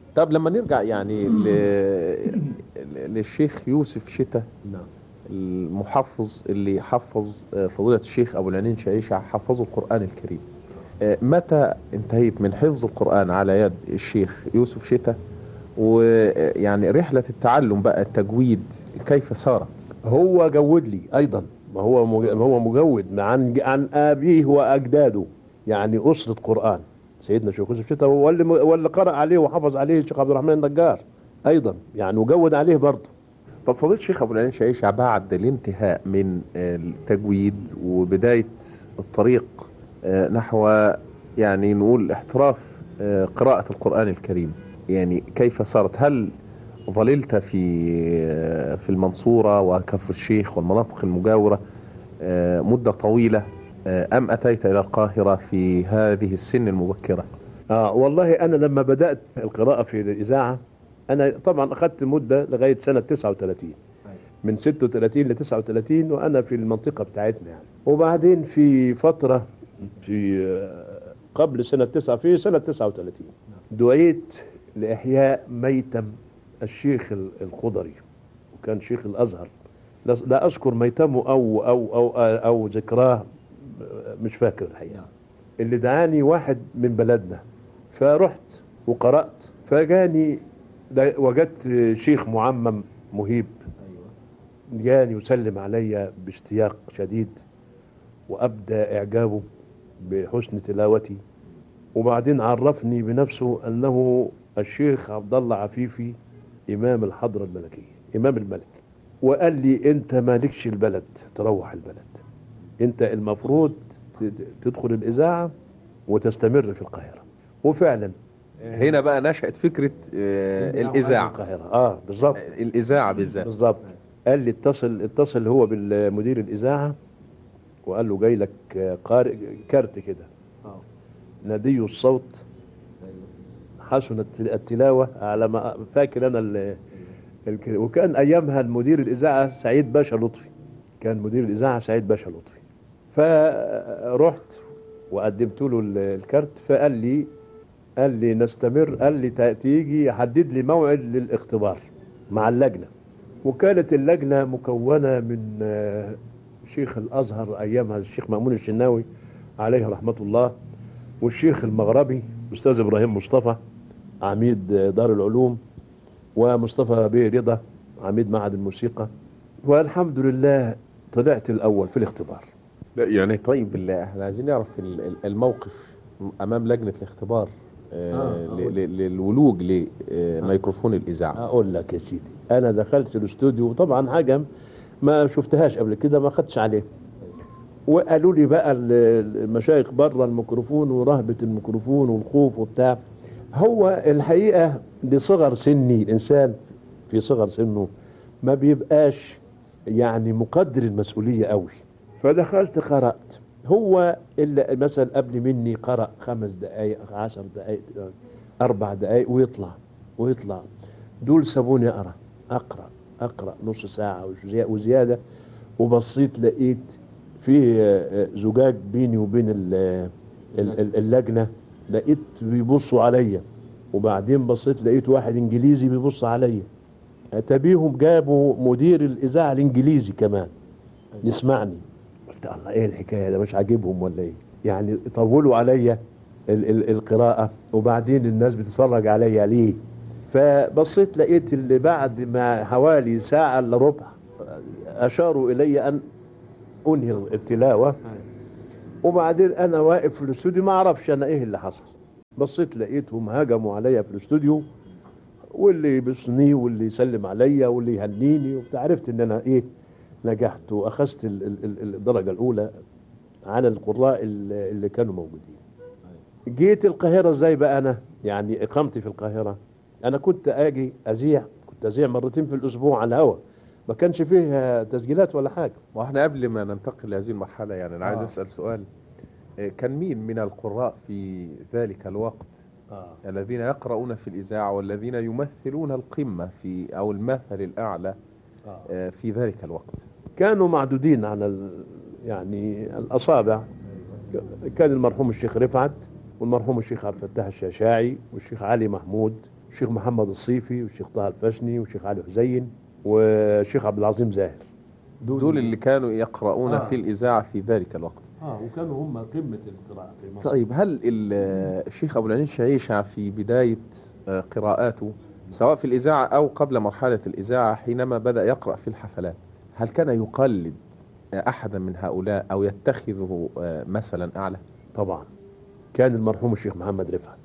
طب لما نرجع يعني ل... للشيخ يوسف شتا نعم المحفظ اللي حفظ آه، فضيلة الشيخ أبو العنين شعيشة حفظه القرآن الكريم آه، متى انتهيت من حفظ القرآن على يد الشيخ يوسف شتا ويعني رحلة التعلم بقى التجويد كيف سارت هو جود لي ايضا ما هو مج- هو مجود عن عن ابيه واجداده يعني اسره قران سيدنا شيخ يوسف شتا هو اللي هو اللي قرأ عليه وحفظ عليه الشيخ عبد الرحمن النجار ايضا يعني وجود عليه برضه طب فضيلة الشيخ أبو العنين شعيشة بعد الانتهاء من آه، التجويد وبداية الطريق آه، نحو يعني نقول احتراف آه، قراءة القرآن الكريم يعني كيف صارت هل ظللت في آه، في المنصورة وكفر الشيخ والمناطق المجاورة آه، مدة طويلة آه، أم أتيت إلى القاهرة في هذه السن المبكرة اه والله انا لما بدات القراءه في الاذاعه انا طبعا اخذت مده لغايه سنه 39 من 36 ل 39 وانا في المنطقه بتاعتنا يعني وبعدين في فتره في آه، قبل سنه 9 في سنه 39 دعيت لاحياء ميتم الشيخ ال- الخضري وكان شيخ الازهر لا لا اذكر ميتمه او او او او ذكراه آه، مش فاكر الحقيقه اللي دعاني واحد من بلدنا فرحت وقرأت فجاني دا- وجدت شيخ معمم مهيب جاني وسلم عليا باشتياق شديد وأبدى إعجابه بحسن تلاوتي وبعدين عرفني بنفسه أنه الشيخ عبد الله عفيفي إمام الحضرة الملكية إمام الملك وقال لي أنت مالكش البلد تروح البلد أنت المفروض ت- تدخل الإذاعة وتستمر في القاهرة وفعلا هنا بقى نشأت فكرة آه، الإذاعة القاهرة اه بالظبط الإذاعة بالذات بالظبط قال لي اتصل اتصل هو بالمدير الإذاعة وقال له جاي لك قارئ كارت كده ندي الصوت حسنت التلاوة على ما فاكر أنا ال الك- وكان أيامها المدير الإذاعة سعيد باشا لطفي كان مدير الإذاعة سعيد باشا لطفي فرحت وقدمت له ال- الكارت فقال لي قال لي نستمر قال لي تا- تيجي يحدد لي موعد للاختبار مع اللجنة وكانت اللجنة مكونة من آه، شيخ الأزهر أيامها الشيخ مأمون الشناوي عليه رحمة الله والشيخ المغربي أستاذ إبراهيم مصطفى عميد آه، دار العلوم ومصطفى بيه رضا عميد معهد الموسيقى والحمد لله طلعت الأول في الاختبار لا يعني طيب بالله احنا عايزين نعرف ال- ال- الموقف امام لجنه الاختبار آه، آه، ل- ل- للولوج لميكروفون الاذاعه اقول لك يا سيدي انا دخلت الاستوديو طبعا حاجه ما شفتهاش قبل كده ما خدتش عليه وقالوا لي بقى ال- المشايخ بره الميكروفون ورهبه الميكروفون والخوف وبتاع هو الحقيقه لصغر سني الانسان في صغر سنه ما بيبقاش يعني مقدر المسؤوليه قوي فدخلت قرات هو اللي مثلا قبل مني قرأ خمس دقائق عشر دقائق أربع دقائق ويطلع ويطلع دول سابوني أقرأ أقرأ أقرأ نص ساعة وزي- وزيادة وبصيت لقيت فيه آه، زجاج بيني وبين ال- ال- ال- اللجنة لقيت بيبصوا عليا وبعدين بصيت لقيت واحد انجليزي بيبص عليا اتبيهم جابوا مدير الاذاعه الانجليزي كمان يسمعني قلت الله ايه الحكايه ده مش عاجبهم ولا ايه يعني طولوا عليا ال- ال- القراءه وبعدين الناس بتتفرج عليا ليه فبصيت لقيت اللي بعد ما حوالي ساعه الا ربع اشاروا الي ان انهي التلاوه وبعدين انا واقف في الاستوديو ما اعرفش انا ايه اللي حصل بصيت لقيتهم هجموا عليا في الاستوديو واللي يبصني واللي يسلم عليا واللي يهنيني وبتاع عرفت ان انا ايه نجحت واخذت ال- ال- ال- الدرجه الاولى على القراء اللي اللي كانوا موجودين جيت القاهره ازاي بقى انا يعني اقامتي في القاهره انا كنت اجي اذيع كنت اذيع مرتين في الاسبوع على الهواء ما كانش فيه تسجيلات ولا حاجه واحنا قبل ما ننتقل لهذه المرحله يعني انا عايز آه. اسال سؤال آه، كان مين من القراء في ذلك الوقت آه. الذين يقرؤون في الاذاعه والذين يمثلون القمه في او المثل الاعلى آه. آه، في ذلك الوقت كانوا معدودين على ال... يعني الاصابع كان المرحوم الشيخ رفعت والمرحوم الشيخ عبد الفتاح الشاشاعي والشيخ علي محمود الشيخ محمد الصيفي والشيخ طه الفشني والشيخ علي حسين والشيخ عبد العظيم زاهر دول اللي كانوا يقرؤون آه. في الإذاعة في ذلك الوقت اه وكانوا هم قمه القراءه في مصر طيب هل ال- الشيخ أبو العنين شعيشة في بداية آه، قراءاته سواء في الإذاعة أو قبل مرحلة الإذاعة حينما بدأ يقرأ في الحفلات هل كان يقلد آه، أحدا من هؤلاء أو يتخذه آه، مثلا أعلى طبعا كان المرحوم الشيخ محمد رفعت